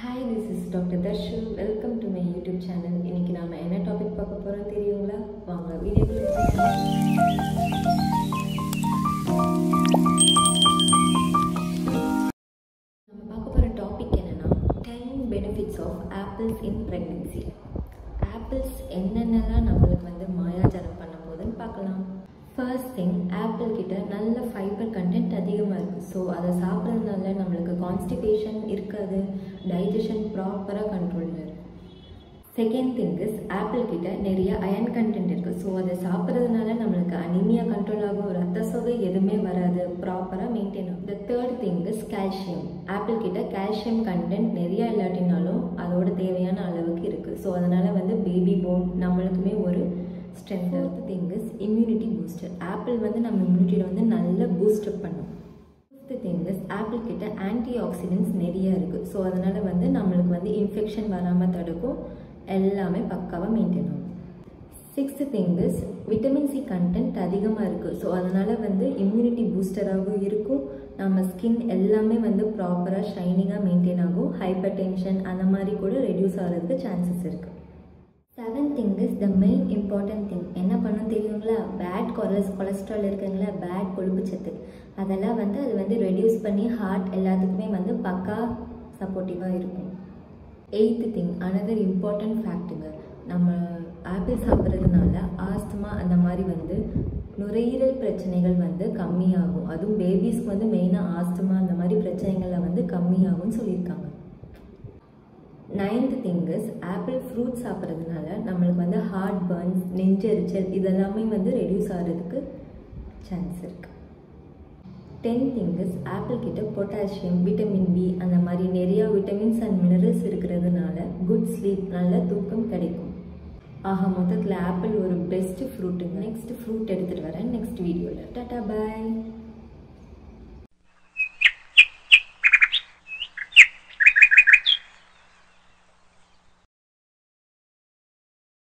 hi this is doctor Darshu welcome to my YouTube channel இன்னைக்கு நாம என்ன டாபிக் பார்க்க போறோம் தெரியுங்களா வாங்க வீடியோக்குள்ள நம்ம பார்க்க போகிற டாபிக் என்னன்னா ten benefits of apples in pregnancy apples என்னென்னலாம் நம்மளுக்கு வந்து மாயாஜாலம் பண்ண போகுதுன்னு பார்க்கலாம் ஃபர்ஸ்ட் திங் ஆப்பிள் கிட்ட நல்ல ஃபைபர் கண்டென்ட் அதிகமாக இருக்குது ஸோ அதை சாப்பிட்றதுனால நம்மளுக்கு கான்ஸ்டிபேஷன் இருக்காது டைஜஷன் ப்ராப்பராக கண்ட்ரோலில் இருக்கும் செகண்ட் திங் இஸ் ஆப்பிள் கிட்ட நிறைய அயன் கண்டென்ட் இருக்குது ஸோ அதை சாப்பிட்றதுனால நம்மளுக்கு அனிமியா கண்ட்ரோல் ஆகும் ரத்த சோகை எதுவுமே வராது ப்ராப்பராக மெயின்டைன் ஆகும் the third thing is calcium apple கிட்ட கால்சியம் கண்டென்ட் நிறையா இல்லாட்டினாலும் அதோட தேவையான அளவுக்கு இருக்குது ஸோ அதனால் வந்து பேபி போன் நம்மளுக்குமே ஒரு strength fourth thing is immunity booster apple வந்து நம்ம இம்யூனிட்டியில் வந்து நல்லா பூஸ்டப் பண்ணும் ஃபிஃப்த் திங் இஸ் ஆப்பிள் கிட்ட ஆன்டி ஆக்சிடென்ட்ஸ் நிறைய இருக்குது ஸோ அதனால் வந்து நம்மளுக்கு வந்து இன்ஃபெக்ஷன் வராமல் தடுக்கும் எல்லாமே பக்காவாக மெயின்டைன் ஆகும் sixth thing is vitamin C content அதிகமாக இருக்குது ஸோ அதனால் வந்து இம்யூனிட்டி பூஸ்டராகவும் இருக்கும் நம்ம ஸ்கின் எல்லாமே வந்து ப்ராப்பராக ஷைனிங்காக மெயின்டைன் ஆகும் ஹைப்பர் டென்ஷன் அந்த மாதிரி கூட ரெடியூஸ் ஆகிறதுக்கு சான்சஸ் இருக்குது seven thing is the main important thing என்ன பண்ணும் தெரியுங்களா பேட் கொலஸ் கொலஸ்ட்ரால் இருக்குங்களா பேட் கொழுப்பு சத்து அதெல்லாம் வந்து அது வந்து ரெடியூஸ் பண்ணி ஹார்ட் எல்லாத்துக்குமே வந்து பக்கா சப்போர்ட்டிவாக இருக்கும் எயித்து திங் அனதர் இம்பார்ட்டன்ட் ஃபேக்ட்டுங்க நம்ம ஆப்பிள் சாப்பிட்றதுனால ஆஸ்துமா அந்த மாதிரி வந்து நுரையீரல் பிரச்சனைகள் வந்து கம்மியாகும் அதுவும் பேபிஸ்க்கு வந்து மெயினாக ஆஸ்துமா அந்த மாதிரி பிரச்சனைகளில் வந்து கம்மியாகும்னு சொல்லியிருக்காங்க ninth thing is apple fruit சாப்பிட்றதுனால நம்மளுக்கு வந்து ஹார்ட் பர்ன்ஸ் நெஞ்செரிச்சல் இதெல்லாமே வந்து ரெடியூஸ் ஆகிறதுக்கு சான்ஸ் இருக்குது டென் திங் இஸ் ஆப்பிள் கிட்ட பொட்டாசியம் விட்டமின் பி அந்த மாதிரி நிறையா விட்டமின்ஸ் அண்ட் மினரல்ஸ் இருக்கிறதுனால குட் ஸ்லீப் நல்ல தூக்கம் கிடைக்கும் ஆக மொத்தத்தில் ஆப்பிள் ஒரு பெஸ்ட் ஃப்ரூட்டுங்க நெக்ஸ்ட் ஃப்ரூட் எடுத்துகிட்டு வரேன் நெக்ஸ்ட் வீடியோவில் டாட்டா பாய்